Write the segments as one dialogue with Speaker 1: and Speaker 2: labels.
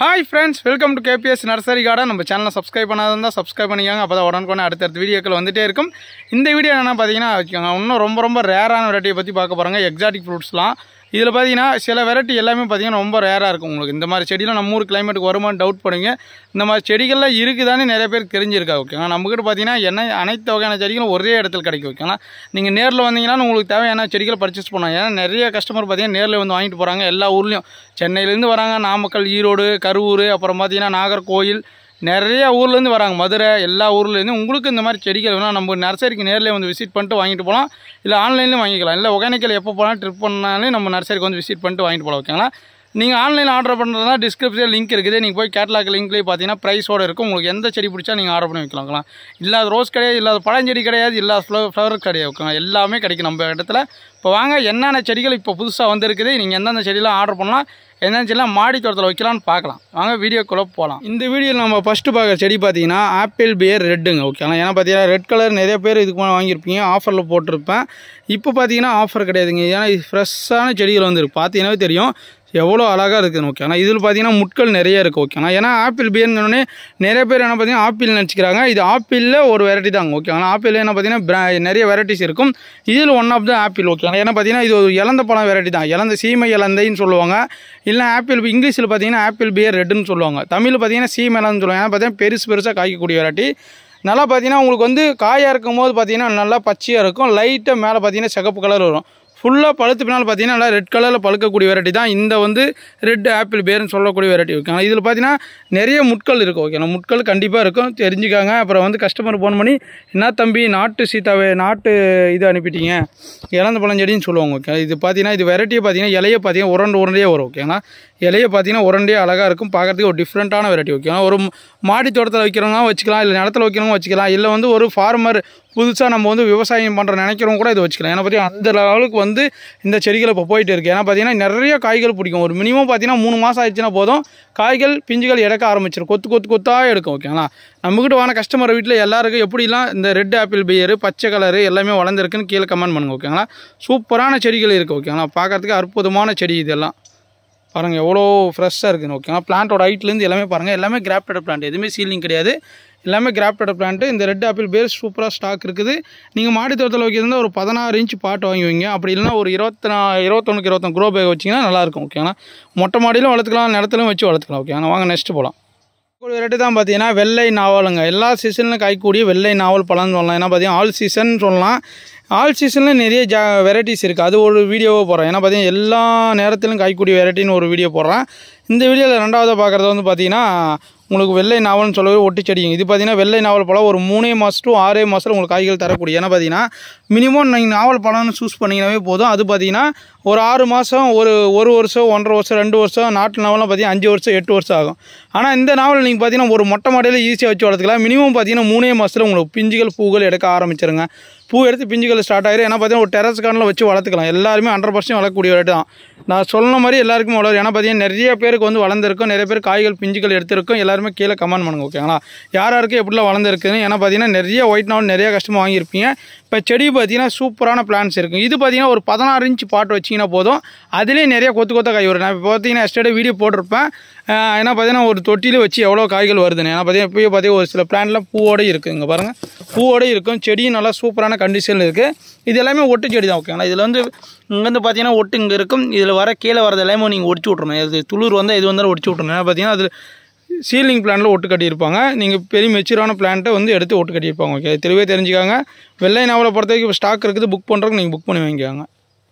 Speaker 1: hi friends welcome to KPS nursery garden நம்ம சேனலை subscribe பண்ணாதான் தான் சப்ஸ்கிரைப் பண்ணிக்கோங்க அப்போ தான் உடனுக்குடனே அடுத்தடுத்த வீடியோக்கள் வந்துட்டே இருக்கும் இந்த வீடியோ என்ன பார்த்தீங்கன்னா வச்சுக்கோங்க இன்னும் ரொம்ப ரொம்ப ரேரான வெரைட்டியை பற்றி பார்க்க போகிறாங்க எக்ஸாட்டிக் ஃப்ரூட்ஸ்லாம் இதில் பார்த்தீங்கன்னா சில வெரைட்டி எல்லாமே பார்த்தீங்கன்னா ரொம்ப ரேராக இருக்கும் உங்களுக்கு இந்த மாதிரி செடியெலாம் நம்ம ஊர் கிளைமேட்டுக்கு வருமானு டவுட் பண்ணுங்க இந்த மாதிரி செடிகள்லாம் இருக்குதானே நிறைய பேருக்கு தெரிஞ்சிருக்கா ஓகேங்களா நம்மக்கிட்ட பார்த்தீங்கன்னா என்ன அனைத்து வகையான செடிகளும் ஒரே இடத்துல கிடைக்கும் ஓகேங்களா நீங்கள் நேரில் வந்தீங்கன்னா உங்களுக்கு தேவையான செடிகளை பர்ச்சேஸ் பண்ணலாம் ஏன்னா நிறைய கஸ்டமர் பார்த்தீங்கன்னா நேரில் வந்து வாங்கிட்டு போகிறாங்க எல்லா ஊர்லேயும் சென்னையிலேருந்து வராங்க நாமக்கல் ஈரோடு கரூர் அப்புறம் பார்த்தீங்கன்னா நாகர்கோயில் நிறைய ஊர்லேருந்து வராங்க மதுரை எல்லா ஊர்லேருந்து உங்களுக்கு இந்த மாதிரி செடிகள் வேணால் நம்ம நர்சரிக்கு நேரில் வந்து விசிட் பண்ணிட்டு வாங்கிட்டு போகலாம் இல்லை ஆன்லைன்லையும் வாங்கிக்கலாம் இல்லை ஒகேனிக்கல் எப்போ போனால் ட்ரிப் பண்ணாலும் நம்ம நர்சரிக்கு வந்து விசிட் பண்ணிட்டு வாங்கிட்டு போகலாம் ஓகேங்களா நீங்கள் ஆன்லைனில் ஆர்டர் பண்ணுறதுனா டிஸ்கிரிப்ஷன் லிங்க் இருக்குது நீங்கள் போய் கேட்லாக் லிங்க்லேயே பார்த்தீங்கன்னா ப்ரைஸோடு இருக்கும் உங்களுக்கு எந்த செடி பிடிச்சா நீங்கள் ஆர்டர் பண்ணி வைக்கலாங்களா இல்லாத ரோஸ் கிடையாது இல்லாத பழஞ்செடி கிடையாது இல்லாத ஃப்ளவர் ஃப்ளவர் கிடையாது ஓகேங்களா எல்லாமே கிடைக்கும் நம்ம இடத்துல இப்போ வாங்க என்னென்ன செடிகள் இப்போ புதுசாக வந்திருக்குது நீங்கள் எந்தெந்த செடியெலாம் ஆர்டர் பண்ணலாம் என்னென்ன செடிலாம் மாடி தோட்டத்தில் வைக்கலாம்னு பார்க்கலாம் வாங்க வீடியோக்குள்ளே போகலாம் இந்த வீடியோவில் நம்ம ஃபஸ்ட்டு பார்க்குற செடி பார்த்தீங்கன்னா ஆப்பிள் பியர் ரெட்டுங்க ஓகேங்களா ஏன்னா பார்த்தீங்கன்னா ரெட் கலர் நிறைய பேர் இதுக்கு மேலே வாங்கியிருப்பீங்க ஆஃபரில் போட்டிருப்பேன் இப்போ பார்த்தீங்கன்னா ஆஃபர் கிடையாதுங்க ஏன்னா இது ஃப்ரெஷ்ஷான செடிகள் வந்துருக்கு பார்த்தீங்கன்னாவே தெரியும் எவ்வளோ அழகாக இருக்குது ஓகேண்ணா இதில் பார்த்தீங்கன்னா முட்கள் நிறைய இருக்குது ஓகேண்ணா ஏன்னா ஆப்பிள் பியர்னு நிறைய பேர் என்ன பார்த்தீங்கன்னா ஆப்பிள் நினச்சிக்கிறாங்க இது ஆப்பிளில் ஒரு வெரைட்டி தாங்க ஓகேங்களா ஆப்பிள் என்ன பார்த்தீங்கன்னா பிர நிறைய வெரைட்டிஸ் இருக்கும் இதில் ஒன் ஆஃப் த ஆப்பிள் ஓகேங்களா ஏன்னா பார்த்தீங்கன்னா இது ஒரு இலந்த பழம் வெரைட்டி தான் இலந்த சீமை இலந்தைன்னு சொல்லுவாங்க இல்லை ஆப்பிள் இங்கிலீஷில் பார்த்தீங்கன்னா ஆப்பிள் பியர் ரெட்டுன்னு சொல்லுவாங்க தமிழில் பார்த்தீங்கன்னா சீமை இலன்னு சொல்லுவாங்க ஏன்னா பார்த்தீங்கன்னா பெருசு பெருசாக காய்க்கக்கூடிய வெரைட்டி நல்லா பார்த்தீங்கன்னா உங்களுக்கு வந்து காயாக இருக்கும் போது பார்த்தீங்கன்னா நல்லா பச்சையாக இருக்கும் லைட்டாக மேலே பார்த்தீங்கன்னா சிகப்பு கலர் வரும் ஃபுல்லாக பழுத்து பின்னால் பார்த்தீங்கன்னா நல்லா ரெட் கலரில் பழுக்கக்கூடிய வெரைட்டி தான் இந்த வந்து ரெட் ஆப்பிள் பேர்னு சொல்லக்கூடிய வெரைட்டி ஓகேங்களா இதில் பார்த்தீங்கன்னா நிறைய முட்கள் இருக்கும் ஓகேங்களா முட்கள் கண்டிப்பாக இருக்கும் தெரிஞ்சுக்காங்க அப்புறம் வந்து கஸ்டமர் ஃபோன் பண்ணி என்ன தம்பி நாட்டு சீதாவை நாட்டு இது அனுப்பிட்டீங்க இளந்த பழஞ்செடின்னு சொல்லுவாங்க ஓகே இது பார்த்தீங்கன்னா இது வெரைட்டியை பார்த்தீங்கன்னா இலையை பார்த்தீங்கன்னா உரண்டு உரண்டே வரும் ஓகேங்களா இலையை பார்த்தீங்கன்னா உரண்டே அழகாக இருக்கும் பார்க்குறதுக்கு ஒரு டிஃப்ரெண்ட்டான வெரைட்டி ஓகேங்களா ஒரு மாடி தோட்டத்தில் வைக்கிறவங்க வச்சுக்கலாம் இல்லை நிலத்தில் வைக்கிறவங்க வச்சுக்கலாம் இல்லை வந்து ஒரு ஃபார்மர் புதுசாக நம்ம வந்து விவசாயம் பண்ணுற நினைக்கிறவங்க கூட இதை வச்சுக்கலாம் ஏன்னா பார்த்தீங்கன்னா அந்த லெவலுக்கு வந்து இந்த செடிகள் இப்போ போயிட்டு இருக்குது ஏன்னா பார்த்தீங்கன்னா நிறைய காய்கள் பிடிக்கும் ஒரு மினிமம் பார்த்தீங்கன்னா மூணு மாதம் ஆயிடுச்சுன்னா போதும் காய்கள் பிஞ்சுகள் எடுக்க ஆரம்பிச்சிடும் கொத்து கொத்து கொத்தாக எடுக்கும் ஓகேங்களா நம்மக்கிட்ட வான கஸ்டமர் வீட்டில் எல்லாருக்கும் எப்படிலாம் இந்த ரெட் ஆப்பிள் பியர் பச்சை கலரு எல்லாமே வளர்ந்துருக்குன்னு கீழே கமெண்ட் பண்ணுங்க ஓகேங்களா சூப்பரான செடிகள் இருக்குது ஓகேங்களா பார்க்குறதுக்கு அற்புதமான செடி இதெல்லாம் பாருங்கள் எவ்வளோ ஃப்ரெஷ்ஷாக இருக்குன்னு ஓகேங்களா பிளான்ட்டோட ஹைட்லேருந்து எல்லாமே பாருங்கள் எல்லாமே கிராப்டட் பிளான்ட் எதுவுமே சீலிங் கிடையாது எல்லாமே கிராப்டட் பிளான்ட்டு இந்த ரெட் ஆப்பிள் பேர் சூப்பராக ஸ்டாக் இருக்குது நீங்கள் மாடி தோட்டத்தில் வைக்கிறதா ஒரு பதினாறு இன்ச் பாட்டு வாங்கி வைங்க அப்படி இல்லைனா ஒரு இருபத்தி நா இருபத்தொன்னுக்கு இருபத்தொன்று க்ரோ பேக் வச்சிங்கன்னா நல்லாயிருக்கும் ஓகேங்களா மொட்டை மாடியிலும் வளர்த்துக்கலாம் நிலத்துலையும் வச்சு வளர்த்துக்கலாம் ஓகேங்களா வாங்க நெக்ஸ்ட் போகலாம் ஒரு வெரைட்டி தான் பார்த்தீங்கன்னா வெள்ளை நாவலுங்க எல்லா சீசன்லையும் காய்க்கக்கூடிய வெள்ளை நாவல் பழம்னு சொல்லலாம் ஏன்னா பார்த்தீங்கன்னா ஆல் சீசன் சொல்லலாம் ஆல் சீசனில் நிறைய ஜா வெரைட்டிஸ் இருக்குது அது ஒரு வீடியோவை போடுறேன் ஏன்னா பார்த்தீங்கன்னா எல்லா நேரத்திலும் காய்க்கூடிய வெரைட்டின்னு ஒரு வீடியோ போடுறேன் இந்த வீடியோவில் ரெண்டாவது பார்க்குறது வந்து பார்த்தீங்கன்னா உங்களுக்கு வெள்ளை நாவல்னு சொல்லவே ஒட்டி செடிங்க இது பார்த்தீங்கன்னா வெள்ளை நாவல் பழம் ஒரு மூணே மாதம் டு ஆறே மாதத்தில் உங்களுக்கு காய்கள் தரக்கூடிய ஏன்னா பார்த்தீங்கன்னா மினிமம் நீங்கள் நாவல் பழம்னு சூஸ் பண்ணிங்கனாவே போதும் அது பார்த்தீங்கன்னா ஒரு ஆறு மாதம் ஒரு ஒரு வருஷம் ஒன்றரை வருஷம் ரெண்டு வருஷம் நாட்டு நாவலாம் பார்த்தீங்கன்னா அஞ்சு வருஷம் எட்டு வருஷம் ஆகும் ஆனால் இந்த நாவல் நீங்கள் பார்த்தீங்கன்னா ஒரு மொட்டை மாடியில் ஈஸியாக வச்சு வளர்த்துக்கலாம் மினிமம் பார்த்தீங்கன்னா மூணே மாதத்தில் உங்களுக்கு பிஞ்சுகள் பூகள் எடுக்க ஆரம்பிச்சிருங்க பூ எடுத்து பிஞ்சுகள் ஸ்டார்ட் ஆகிடும் ஏன்னா பார்த்தீங்கன்னா ஒரு டெரஸ் கார்டனில் வச்சு வளர்த்துக்கலாம் எல்லாருமே ஹண்ட்ரட் பர்சன்ட் வளர்க்கக்கூடிய வெரைட்டி தான் நான் சொன்ன மாதிரி எல்லாருக்குமே வளரும் ஏன்னா பார்த்தீங்கன்னா நிறைய பேருக்கு வந்து வளர்ந்துருக்கும் நிறைய பேர் காய்கள் பிஞ்சுகள் எடுத்திருக்கும் எல்லாருமே கீழே கமெண்ட் பண்ணுங்க ஓகேங்களா யார் யாருக்கு எப்படிலாம் வளர்ந்துருக்குன்னு ஏன்னா பார்த்தீங்கன்னா நிறைய ஒயிட் நாவல் நிறைய கஷ்டமாக வாங்கியிருப்பீங்க இப்போ செடி பார்த்தீங்கன்னா சூப்பரான பிளான்ஸ் இருக்கும் இது பார்த்தீங்கன்னா ஒரு பதினாறு இன்ச் பாட்டு வச்சிங்கன்னா போதும் அதிலே நிறைய கொத்து கொத்த காய் வரும் நான் இப்போ பார்த்தீங்கன்னா எஸ்டர்டே வீடியோ போட்டிருப்பேன் ஏன்னா பார்த்தீங்கன்னா ஒரு தொட்டியில் வச்சு எவ்வளோ காய்கள் வருதுன்னு ஏன்னா பார்த்தீங்கன்னா இப்போயே பார்த்தீங்கன்னா ஒரு சில பிளான்லாம் பூவோடு இருக்குது இங்கே பாருங்கள் பூவோடு இருக்கும் செடியும் நல்லா சூப்பரான கண்டிஷனில் இருக்குது இது எல்லாமே ஒட்டு செடி தான் ஓகேங்களா இதில் வந்து இங்கேருந்து பார்த்தீங்கன்னா ஒட்டு இங்கே இருக்கும் இதில் வர கீழே வரது எல்லாமே நீங்கள் ஒடிச்சு விட்றணும் இது துளிர் வந்தால் இது வந்தாலும் ஒடிச்சு விட்றணும் ஏன்னா பார்த்தீங்கன்னா அது சீலிங் பிளான்ட்டில் ஒட்டு கட்டியிருப்பாங்க நீங்கள் பெரிய மெச்சூரான பிளான்ட்டை வந்து எடுத்து ஒட்டு கட்டியிருப்பாங்க ஓகே தெளிவாக தெரிஞ்சுக்காங்க வெள்ளை நாவலை பொறுத்த வரைக்கும் ஸ்டாக் இருக்குது புக் பண்ணுறதுக்கு நீங்கள் புக் பண்ணி வாங்கிக்காங்க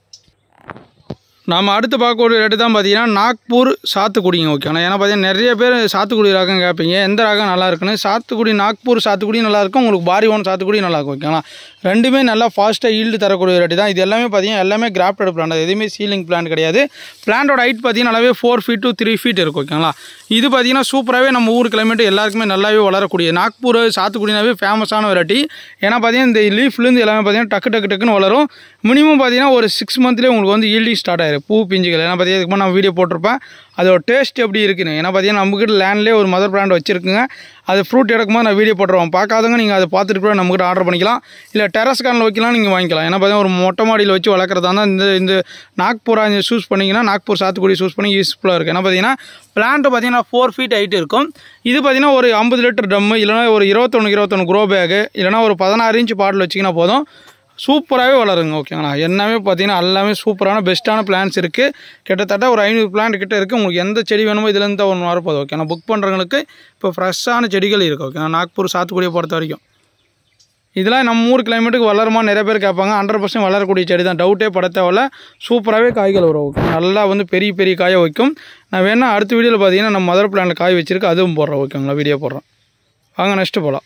Speaker 1: நாம் அடுத்து பார்க்கக்கூடிய ரேட்டு தான் பார்த்தீங்கன்னா நாக்பூர் சாத்துக்குடிங்க ஓகேங்களா ஏன்னா பார்த்தீங்கன்னா நிறைய பேர் சாத்துக்குடி ரகம் கேட்பீங்க எந்த ரகம் நல்லா இருக்குன்னு சாத்துக்குடி நாக்பூர் சாத்துக்குடி நல்லாயிருக்கும் உங்களுக்கு பாரி ஒன் சாத்துக்குடி நல்லாயிருக்கும் ஓகேங்களா ரெண்டுமே நல்லா ஃபாஸ்ட்டாக ஈல்டு தரக்கூடிய ரேட்டு தான் இது எல்லாமே பார்த்தீங்கன்னா எல்லாமே கிராஃப்டட் பிளான்ட் எதுவுமே சீலிங் பிளான்ட் கிடையாது பிளான்ட்டோட ஹைட் பார்த்தீங்கன்னா நல்லாவே four feet to three feet இருக்கும் ஓகேங்களா இது பார்த்தீங்கன்னா சூப்பராகவே நம்ம ஊர் கிளைமேட் எல்லாருக்குமே நல்லாவே வளரக்கூடிய நாக்பூர் சாத்துக்குடினாவே ஃபேமஸான வெரைட்டி ஏன்னா பார்த்தீங்கன்னா இந்த லீஃப்லேருந்து எல்லாமே பார்த்தீங்கன்னா டக்கு டக்கு டக்குன்னு வளரும் மினிமம் பார்த்தீங்கன்னா ஒரு சிக்ஸ் மந்த்லேயே உங்களுக்கு வந்து ஈல்டிங் ஸ்டார்ட் ஆயிரும் பூ பிஞ்சுகள் ஏன்னா பார்த்தீங்கன்னா இதுக்கு முன்னாடி நான் வீடியோ போட்டிருப்பேன் அதோட டேஸ்ட் எப்படி இருக்குன்னு ஏன்னா பார்த்தீங்கன்னா நம்மக்கிட்ட லேண்ட்லேயே ஒரு மதர் பிராண்ட் வச்சிருக்குங்க அது ஃப்ரூட் எடுக்கும்போது நான் வீடியோ போட்டுருவோம் பார்க்காதவங்க நீங்கள் அதை பார்த்துட்டு கூட நம்மக்கிட்ட ஆர்டர் பண்ணிக்கலாம் இல்லை டெரஸ் கார்னில் வைக்கலாம் நீங்கள் வாங்கிக்கலாம் ஏன்னா பார்த்தீங்கன்னா ஒரு மொட்டை மாடியில் வச்சு வளர்க்குறதா இருந்தால் இந்த இந்த நாக்பூரா சூஸ் பண்ணிங்கன்னா நாக்பூர் சாத்துக்குடி சூஸ் பண்ணி யூஸ்ஃபுல்லாக இருக்குது ஏன்னா பார்த்தீங்கன்னா பிளான்ட்டு பார்த்தீங்கன்னா ஃபோர் ஃபீட் ஹைட் இருக்கும் இது பார்த்தீங்கன்னா ஒரு ஐம்பது லிட்டர் ட்ரம்மு இல்லைனா ஒரு இருபத்தொன்று இருபத்தொன்று க்ரோ பேகு இல்லைனா ஒரு பதினாறு இன்ச் பாட்டில் வச்சிங்கன்னா போதும் சூப்பராகவே வளருங்க ஓகேங்களா எல்லாமே பார்த்தீங்கன்னா எல்லாமே சூப்பரான பெஸ்ட்டான பிளான்ஸ் இருக்குது கிட்டத்தட்ட ஒரு ஐநூறு பிளான்ட் கிட்ட இருக்குது உங்களுக்கு எந்த செடி வேணுமோ இதுலேருந்து தான் ஒன்று வரப்போகுது ஓகேங்களா புக் பண்ணுறவங்களுக்கு இப்போ ஃப்ரெஷ்ஷான செடிகள் இருக்குது ஓகேங்களா நாக்பூர் சாத்துக்குடியை பொறுத்த வரைக்கும் இதெல்லாம் நம்ம ஊர் கிளைமேட்டுக்கு வளருமா நிறைய பேர் கேட்பாங்க ஹண்ட்ரட் பர்சன்ட் வளரக்கூடிய செடி தான் டவுட்டே பட தேவையில்ல சூப்பராகவே காய்கள் வரும் ஓகே நல்லா வந்து பெரிய பெரிய காயை வைக்கும் நான் வேணா அடுத்த வீடியோவில் பார்த்தீங்கன்னா நம்ம மதர் பிளான்ட் காய் வச்சிருக்கு அதுவும் போடுறோம் ஓகேங்களா வீடியோ போடுறோம் வாங்க நெக்ஸ்ட்டு போகலாம்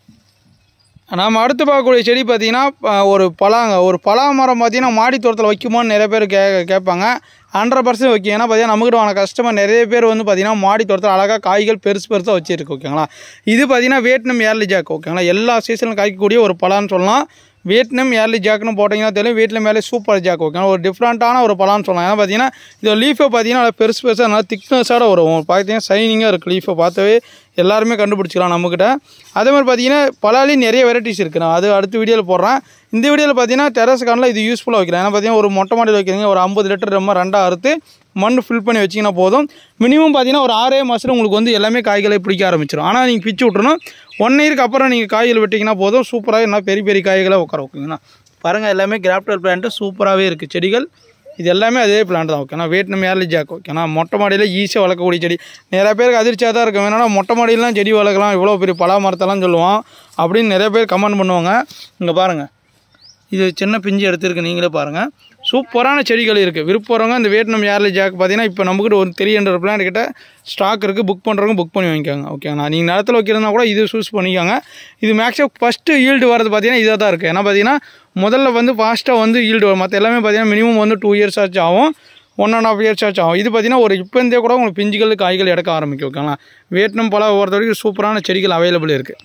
Speaker 1: நாம் அடுத்து பார்க்கக்கூடிய செடி பார்த்தீங்கன்னா ப- ஒரு பலாங்க ஒரு பலா மரம் பார்த்தீங்கன்னா மாடி தோட்டத்தில் வைக்குமான்னு நிறைய பேர் கே கேட்பாங்க ஹண்ட்ரட் பர்சன்ட் வைக்கும் ஏன்னா பார்த்தீங்கன்னா நம்மகிட்ட வாங்க கஸ்டமர் நிறைய பேர் வந்து பார்த்தீங்கன்னா மாடி தோட்டத்தில் அழகாக காய்கள் பெருசு பெருசாக வச்சிருக்கு ஓகேங்களா இது பார்த்தீங்கன்னா வியட்நாம் ஏர்லி ஜாக் ஓகேங்களா எல்லா சீசனிலும் காய்க்கக்கூடிய ஒரு பலான்னு சொல்லலாம் வியட்நாம் ஏர்லி ஜாக்னு போட்டிங்கன்னா தெரியும் வீட்டில் மேலே சூப்பர் ஜாக் ஓகேங்களா ஒரு டிஃப்ரெண்ட்டான ஒரு பலான்னு சொல்லலாம் ஏன்னா பார்த்தீங்கன்னா இது லீஃபை பார்த்தீங்கன்னா நல்லா பெருசு பெருசாக நல்லா திக்னஸோட வரும் பார்த்தீங்கன்னா ஷைனிங்காக இருக்குது லீஃபை பார்த்தவே எல்லாருமே கண்டுபிடிச்சிக்கலாம் நம்மக்கிட்ட அதே மாதிரி பார்த்தீங்கன்னா பலாலையும் நிறைய வெரைட்டிஸ் இருக்குது நான் அது அடுத்த வீடியோவில் போடுறேன் இந்த வீடியோவில் பார்த்தீங்கன்னா டெரஸ் கார்னில் இது யூஸ்ஃபுல்லாக வைக்கிறேன் ஏன்னா பார்த்தீங்கன்னா ஒரு மொட்டை மாடியில் வைக்கிறீங்க ஒரு ஐம்பது லிட்டர் ரொம்ப ரெண்டாக அறுத்து மண் ஃபில் பண்ணி வச்சிங்கன்னா போதும் மினிமம் பார்த்தீங்கன்னா ஒரு ஆறே மாதத்தில் உங்களுக்கு வந்து எல்லாமே காய்களை பிடிக்க ஆரம்பிச்சிடும் ஆனால் நீங்கள் பிச்சு விட்றணும் ஒன் இயருக்கு அப்புறம் நீங்கள் காய்கள் விட்டிங்கன்னா போதும் சூப்பராக என்ன பெரிய பெரிய காய்களாக உட்கார வைக்குங்கண்ணா பாருங்கள் எல்லாமே கிராஃப்டர் பிளான்ட்டு சூப்பராகவே இருக்குது செடிகள் இது எல்லாமே அதே பிளான்ட் தான் ஓகேண்ணா வியட்நாம் ஏர்லி ஜாக் ஓகேண்ணா மொட்டை மாடியில் ஈஸியாக வளர்க்கக்கூடிய செடி நிறைய பேருக்கு அதிர்ச்சியாக தான் இருக்கும் வேணா மொட்டை மாடியிலாம் செடி வளர்க்கலாம் இவ்வளோ பெரிய பலா மரத்தெல்லாம் சொல்லுவோம் அப்படின்னு நிறைய பேர் கமெண்ட் பண்ணுவாங்க இங்கே பாருங்கள் இது சின்ன பிஞ்சு எடுத்திருக்கு நீங்களே பாருங்கள் சூப்பரான செடிகள் இருக்குது விருப்பறவங்க இந்த வியட்நாம் ஏர்லி ஜாக் பார்த்தீங்கன்னா இப்போ நம்மக்கிட்ட ஒரு த்ரீ ஹண்ட்ரட் பிளான் கிட்ட ஸ்டாக் இருக்குது புக் பண்ணுறவங்க புக் பண்ணி வாங்கிக்கோங்க ஓகேங்களா நீங்கள் நிலத்தில் வைக்கிறதுனா கூட இது சூஸ் பண்ணிக்கோங்க இது மேக்ஸிமம் ஃபஸ்ட்டு ஈல்டு வரது பார்த்தீங்கன்னா இதாக தான் இருக்குது ஏன்னா பார்த்தீங்கன்னா முதல்ல வந்து ஃபாஸ்ட்டாக வந்து ஈல்டு வரும் மற்ற எல்லாமே பார்த்தீங்கன்னா மினிமம் வந்து டூ இயர்ஸ் ஆச்சு ஆகும் ஒன் அண்ட் ஆஃப் இயர்ஸ் ஆச்சு ஆகும் இது பார்த்தீங்கன்னா ஒரு இப்போ இருந்தே கூட உங்களுக்கு பிஞ்சுகள் காய்கள் எடுக்க ஆரம்பிக்கும் ஓகேங்களா வியட்நாம் பழம் பொறுத்த வரைக்கும் சூப்பரான செடிகள் அவைலபிள் இருக்குது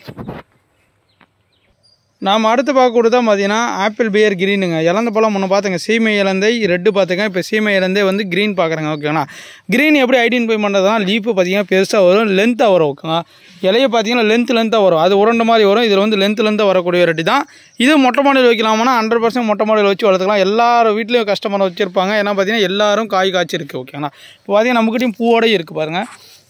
Speaker 1: நாம் அடுத்து பார்க்கக்கூடியது தான் பார்த்தீங்கன்னா ஆப்பிள் பியர் கிரீனுங்க இலந்த பழம் முன்ன பார்த்துங்க சீமை இலந்தை ரெட்டு பார்த்துங்க இப்போ சீமை இலந்தே வந்து க்ரீன் பார்க்குறேங்க ஓகேங்களா க்ரீன் எப்படி ஐடென்டிஃபை பண்ணுறதுனா லீஃபு பார்த்தீங்கன்னா பெருசாக வரும் லென்த்தாக வரும் ஓகேங்களா இலைய பார்த்தீங்கன்னா லென்த் லென்த்தாக வரும் அது உருண்டை மாதிரி வரும் இதில் வந்து லென்த் லென்த்தாக வரக்கூடிய வெரைட்டி தான் இது மொட்டை மாடியில் வைக்கலாம்னா ஹண்ட்ரட் பர்சன்ட் மொட்டை மாடியில் வச்சு வளர்த்துக்கலாம் எல்லார் வீட்லேயும் கஸ்டமர் வச்சுருப்பாங்க ஏன்னா பார்த்தீங்கன்னா எல்லாரும் காய் காய்ச்சிருக்கு ஓகேங்களா இப்போ பார்த்தீங்கன்னா நம்மக்கிட்டையும் பூவோடய இருக்குது பாருங்கள்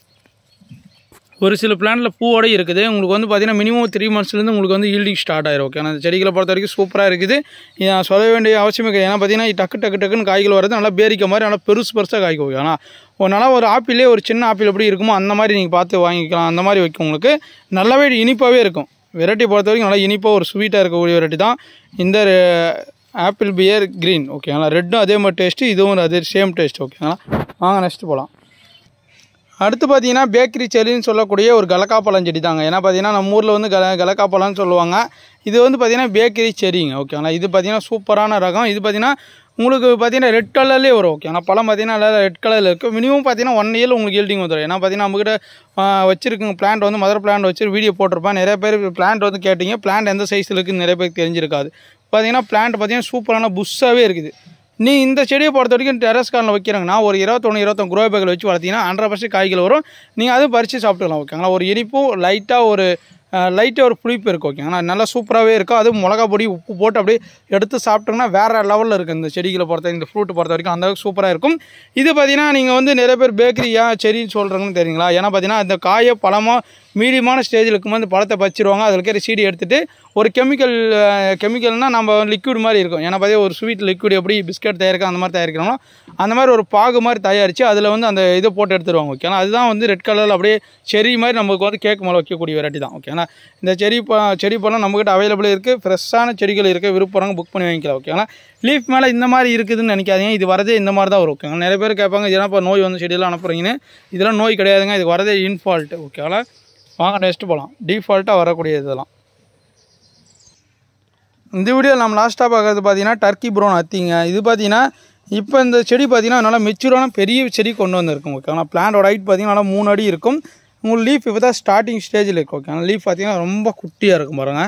Speaker 1: ஒரு சில பிளான்ல பூவோட இருக்குது உங்களுக்கு வந்து பார்த்தீங்கன்னா மினிமம் த்ரீ மந்த்ஸ்லேருந்து உங்களுக்கு வந்து ஈல்டிங் ஸ்டார்ட் ஆயிரும் ஓகே அந்த செடிகளை பொறுத்த வரைக்கும் சூப்பராக இருக்குது இது நான் சொல்ல வேண்டிய அவசியமே கிடையாது ஏன்னா பார்த்தீங்கன்னா இது டக்கு டக்கு டக்குன்னு காய்கள் வரது நல்லா பேரிக்க மாதிரி நல்லா பெருசு பெருசாக காய்க்கும் ஓகே ஆனால் ஒரு நல்லா ஒரு ஆப்பிளே ஒரு சின்ன ஆப்பிள் எப்படி இருக்குமோ அந்த மாதிரி நீங்கள் பார்த்து வாங்கிக்கலாம் அந்த மாதிரி வைக்கும் உங்களுக்கு நல்லாவே இனிப்பாகவே இருக்கும் வெரைட்டி பொறுத்த வரைக்கும் நல்லா இனிப்பாக ஒரு ஸ்வீட்டாக இருக்கக்கூடிய வெரைட்டி தான் இந்த ஆப்பிள் பியர் க்ரீன் ஓகேங்களா ரெட்டும் அதே மாதிரி டேஸ்ட்டு இதுவும் அதே சேம் டேஸ்ட் ஓகேங்களா வாங்க நெக்ஸ்ட் போகலாம் அடுத்து பார்த்தீங்கன்னா பேக்கரி செடின்னு சொல்லக்கூடிய ஒரு கலக்காப்பழம் செடி தாங்க ஏன்னா பார்த்தீங்கன்னா நம்ம ஊரில் வந்து கல கலக்காப்பழம்னு சொல்லுவாங்க இது வந்து பார்த்தீங்கன்னா பேக்கரி செடிங்க ஓகேங்களா இது பார்த்தீங்கன்னா சூப்பரான ரகம் இது பார்த்தீங்கன்னா உங்களுக்கு பார்த்தீங்கன்னா ரெட் கலர்லேயே வரும் ஓகேங்களா பழம் பார்த்தீங்கன்னா நல்லா ரெட் கலரில் இருக்குது மினிமம் பார்த்தீங்கன்னா ஒன் இயர் உங்களுக்கு ஈல்டிங் வந்துடும் ஏன்னா பார்த்தீங்கன்னா நம்மக்கிட்ட வச்சிருக்குங்க பிளான்ட் வந்து மதர் பிளான்ட் வச்சு வீடியோ போட்டிருப்பேன் நிறைய பேர் பிளான்ட் வந்து கேட்டிங்க பிளான்ட் எந்த சைஸில் இருக்குன்னு நிறைய பேருக்கு தெரிஞ்சிருக்காது பார்த்தீங்கன்னா பிளான்ட் பார்த்தீங்கன்னா சூப்பரான புஷ்ஷாகவே இருக்குது நீ இந்த செடியை பொறுத்த வரைக்கும் டெரஸ் கார்னில் வைக்கிறாங்கன்னா ஒரு இருபத்தொன்று இருபத்தொன்று குரோ பேக்கில் வச்சு வளர்த்தீங்கன்னா ஹண்ட்ரட் பர்சன்ட் காய்கள் வரும் நீங்கள் அதுவும் பறித்து சாப்பிட்டுக்கலாம் ஓகேங்களா ஒரு இனிப்பும் லைட்டாக ஒரு லைட்டாக ஒரு புளிப்பு இருக்கும் ஓகேங்களா நல்லா சூப்பராகவே இருக்கும் அதுவும் மிளகா பொடி உப்பு போட்டு அப்படியே எடுத்து சாப்பிட்டோம்னா வேறு லெவலில் இருக்குது இந்த செடிகளை பொறுத்த இந்த ஃப்ரூட் பொறுத்த வரைக்கும் அந்த அளவுக்கு சூப்பராக இருக்கும் இது பார்த்தீங்கன்னா நீங்கள் வந்து நிறைய பேர் பேக்கரியா செடின்னு சொல்கிறாங்கன்னு தெரியுங்களா ஏன்னா பார்த்தீங்கன்னா அந்த காயை பழமாக மீடியமான ஸ்டேஜில் இருக்கும்போது அந்த பழத்தை பச்சிருவாங்க அதில் இருக்கிற சீடி எடுத்துகிட்டு ஒரு கெமிக்கல் கெமிக்கல்னால் நம்ம லிக்விட் மாதிரி இருக்கும் ஏன்னா பார்த்தீங்கன்னா ஒரு ஸ்வீட் லிக்விட் எப்படி பிஸ்கட் தயாரிக்க அந்த மாதிரி தயாரிக்கிறோமோ அந்த மாதிரி ஒரு பாகு மாதிரி தயாரித்து அதில் வந்து அந்த இதை போட்டு எடுத்துருவாங்க ஓகேங்களா அதுதான் வந்து ரெட் கலரில் அப்படியே செரி மாதிரி நமக்கு வந்து கேக் மேலே வைக்கக்கூடிய வெரைட்டி தான் ஓகேங்களா இந்த செடி ப செடி பழம் நம்மக்கிட்ட அவைலபிள் இருக்குது ஃப்ரெஷ்ஷான செடிகள் இருக்குது விருப்பம் புக் பண்ணி வாங்கிக்கலாம் ஓகேங்களா லீஃப் மேலே இந்த மாதிரி இருக்குதுன்னு நினைக்காதீங்க இது வரதே இந்த மாதிரி தான் வரும் ஓகேங்களா நிறைய பேர் கேட்பாங்க இதெல்லாம் இப்போ நோய் வந்து செடியெல்லாம் அனுப்புறீங்கன்னு இதெல்லாம் நோய் கிடையாதுங்க இது வரதே இன்ஃபால்ட்டு ஓகேங்களா வாங்க நெக்ஸ்ட்டு போகலாம் டிஃபால்ட்டாக வரக்கூடிய இதெல்லாம் இந்த வீடியோ நம்ம லாஸ்ட்டாக பார்க்குறது பார்த்தீங்கன்னா டர்க்கி ப்ரௌன் அத்திங்க இது பார்த்தீங்கன்னா இப்போ இந்த செடி பார்த்தீங்கன்னா நல்லா மெச்சூரான பெரிய செடி கொண்டு வந்திருக்கும் ஓகேங்களா பிளான்டோட ஹைட் பார்த்தீங்கன்னா நல்லா மூணு அடி இருக்கும் உங்களுக்கு லீஃப் இப்போ தான் ஸ்டார்டிங் ஸ்டேஜில் இருக்கும் ஓகேங்களா லீஃப் பார்த்தீங்கன்னா ரொம்ப குட்டியாக இருக்கும் பாருங்கள்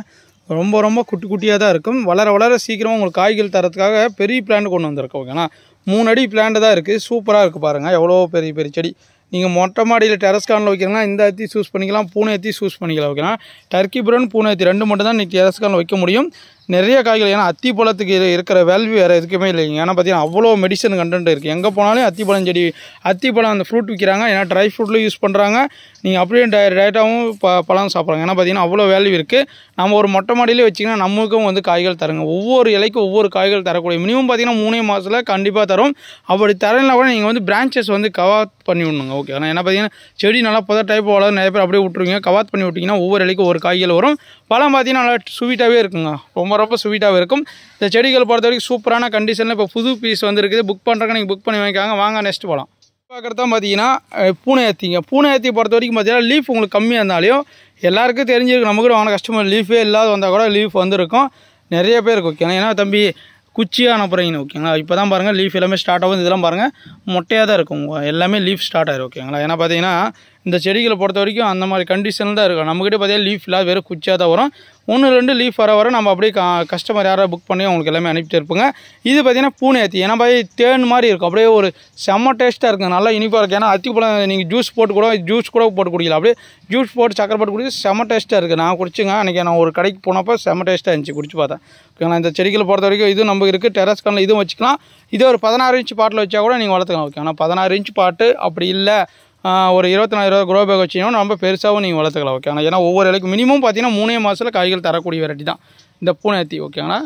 Speaker 1: ரொம்ப ரொம்ப குட்டி குட்டியாக தான் இருக்கும் வளர வளர சீக்கிரமாக உங்களுக்கு காய்கள் தரத்துக்காக பெரிய பிளான்ட் கொண்டு வந்திருக்கோம் ஓகேங்களா மூணு அடி பிளான்ட் தான் இருக்குது சூப்பராக இருக்குது பாருங்கள் எவ்வளோ பெரிய பெரிய செடி நீங்கள் மொட்டை மாடியில் டெரஸ் கார்னில் வைக்கிறீங்கன்னா இந்த அத்தி சூஸ் பண்ணிக்கலாம் பூனை அத்தி சூஸ் பண்ணிக்கலாம் ஓகேனா டர்க்கி பிரன் பூனை அத்தி ரெண்டு மட்டும் தான் நீங்கள் டெரஸ் கார்னில் வைக்க முடியும் நிறைய காய்கள் ஏன்னா அத்தி பழத்துக்கு இரு- இருக்கிற வேல்யூ வேறு எதுக்குமே இல்லைங்க ஏன்னா பார்த்தீங்கன்னா அவ்வளோ மெடிசன் கண்டென்ட் இருக்குது எங்கே போனாலும் அத்தி பழம் செடி அத்தி பழம் அந்த ஃப்ரூட் விற்கிறாங்க ஏன்னா ட்ரை ஃப்ரூட்டில் யூஸ் பண்ணுறாங்க நீங்கள் அப்படியே டை டேரெக்டாகவும் ப பழம் சாப்பிட்றாங்க ஏன்னா பார்த்தீங்கன்னா அவ்வளோ வேல்யூ இருக்குது நம்ம ஒரு மொட்டை மாடியிலே வச்சிங்கன்னா நமக்கும் வந்து காய்கள் தருங்க ஒவ்வொரு இலைக்கும் ஒவ்வொரு காய்கள் தரக்கூடிய மினிமம் பார்த்தீங்கன்னா மூணே மாதத்தில் கண்டிப்பாக தரும் அப்படி தரலைனா கூட நீங்கள் வந்து பிரான்ச்சஸ் வந்து கவாத் பண்ணி விடணுங்க ஓகே ஆனால் என்ன பார்த்தீங்கன்னா செடி நல்லா புத டைப் வளரும் நிறைய பேர் அப்படியே விட்ருவீங்க கவாத் பண்ணி விட்டிங்கன்னா ஒவ்வொரு இலைக்கும் ஒரு காய்கள் வரும் பழம் பார்த்தீங்கன்னா நல்லா ஸ்வீட்டாகவே இருக்குங்க ரொம்ப ரொம்ப ஸ்வீட்டாகவே இருக்கும் இந்த செடிகள் பொறுத்த வரைக்கும் சூப்பரான கண்டிஷனில் இப்போ புது பீஸ் வந்துருக்குது புக் பண்ணுறக்கு நீங்கள் புக் பண்ணி வாங்கிக்காங்க வாங்க நெக்ஸ்ட் பழம் பார்க்குறது தான் பார்த்தீங்கன்னா அஹ், பூனை ஏற்றிங்க பூனை ஏற்றி பொறுத்த வரைக்கும் பார்த்தீங்கன்னா லீஃப் உங்களுக்கு கம்மியாக இருந்தாலையும் எல்லாருக்கும் தெரிஞ்சிருக்கு நம்ம கூட வாங்கின கஸ்டமர் லீஃபே இல்லாத வந்தால் கூட லீஃப் வந்திருக்கும் நிறைய பேருக்கு ஓகேங்களா ஏன்னா தம்பி குச்சியாக அனுப்புகிறீங்க ஓகேங்களா இப்போ தான் பாருங்கள் லீஃப் எல்லாமே ஸ்டார்ட் ஆகும் இதெல்லாம் பாருங்கள் மொட்டையாக தான் இருக்கும் உங்க எல்லாமே லீஃப் ஸ்டார்ட் ஆயிரும் ஓகேங்களா ஏன்னா பார்த்தீங்கன்னா இந்த செடிகளை பொறுத்த வரைக்கும் அந்த மாதிரி கண்டிஷனில் தான் இருக்கும் நம்மக்கிட்ட பார்த்தீங்கன்னா லீஃப் இல்லாத வெறும் குச்சியாக தான் வரும் ஒன்று ரெண்டு லீஃப் வர வர நம்ம அப்படியே கஸ்டமர் யாராவது புக் பண்ணி அவங்களுக்கு எல்லாமே அனுப்பிட்டு இருப்போங்க இது பார்த்தீங்கன்னா பூனை ஏற்றி ஏன்னா பாய் தேன் மாதிரி இருக்கும் அப்படியே ஒரு செம்ம டேஸ்ட்டாக இருக்கும் நல்லா இனிப்பாக இருக்கும் ஏன்னா அத்தி பழம் நீங்கள் ஜூஸ் போட்டு கூட ஜூஸ் கூட போட்டு குடிக்கலாம் அப்படியே ஜூஸ் போட்டு சக்கரை போட்டு குடிச்சு செம்ம டேஸ்ட்டாக இருக்குது நான் குடிச்சுங்க அன்றைக்கி நான் ஒரு கடைக்கு போனப்போ செம்ம டேஸ்ட்டாக இருந்துச்சு குடிச்சு பார்த்தேன் ஓகேங்களா இந்த செடிகளை பொறுத்த வரைக்கும் இதுவும் நம்ம இருக்குது டெரஸ் கானில் இதுவும் வச்சுக்கலாம் இதே ஒரு பதினாறு இன்ச் பாட்டில் வச்சா கூட நீங்கள் வளர்த்துக்கலாம் ஓகே ஆனால் பதினாறு இன்ச் பாட்டு அப்படி இல்லை ஆஹ் ஒரு இருபத்தி நாலு இருபது க்ரோ பேக் வச்சிங்கன்னா ரொம்ப பெருசாகவும் நீங்கள் வளர்த்துக்கலாம் ஓகே ஆனால் ஏன்னா ஒவ்வொரு இலைக்கும் மினிமம் பார்த்தீங்கன்னா மூணே மாதத்தில் காய்கள் தரக்கூடிய வெரைட்டி தான் இந்த பூனை ஏற்றி ஓகேங்களா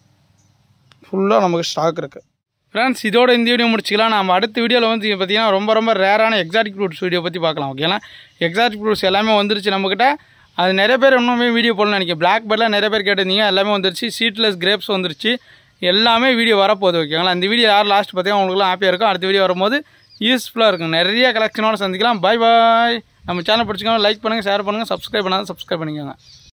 Speaker 1: ஃபுல்லாக நமக்கு ஸ்டாக் இருக்குது ஃப்ரெண்ட்ஸ் இதோட இந்த வீடியோ முடிச்சிக்கலாம் நம்ம அடுத்த வீடியோவில் வந்து பார்த்தீங்கன்னா ரொம்ப ரொம்ப ரேரான எக்ஸாட்டிக் ஃப்ரூட்ஸ் வீடியோ பற்றி பார்க்கலாம் ஓகேங்களா எக்ஸாட்டிக் ஃப்ரூட்ஸ் எல்லாமே வந்துருச்சு நம்மக்கிட்ட அது நிறைய பேர் இன்னுமே வீடியோ போடணும்னு நினைக்கிறேன் பிளாக் பேர்டில் நிறைய பேர் கேட்டிருந்தீங்க எல்லாமே வந்துருச்சு சீட்லெஸ் கிரேப்ஸ் வந்துருச்சு எல்லாமே வீடியோ வரப்போகுது ஓகேங்களா இந்த வீடியோ யார் லாஸ்ட் பார்த்தீங்கன்னா உங்களுக்குலாம் ஹாப்பியாக இருக்கும் அடுத்த வீடியோ வரும்போது யூஸ்ஃபுல்லாக இருக்கும் நிறைய கலெக்ஷனோட சந்திக்கலாம் பாய் பாய் நம்ம சேனல் பிடிச்சிக்கோங்க லைக் பண்ணுங்கள் ஷேர் பண்ணுங்கள் சப்ஸ்கிரைப் பண்ணாலும் சப்ஸ்கிரைப் பண்ணிக்கோங்க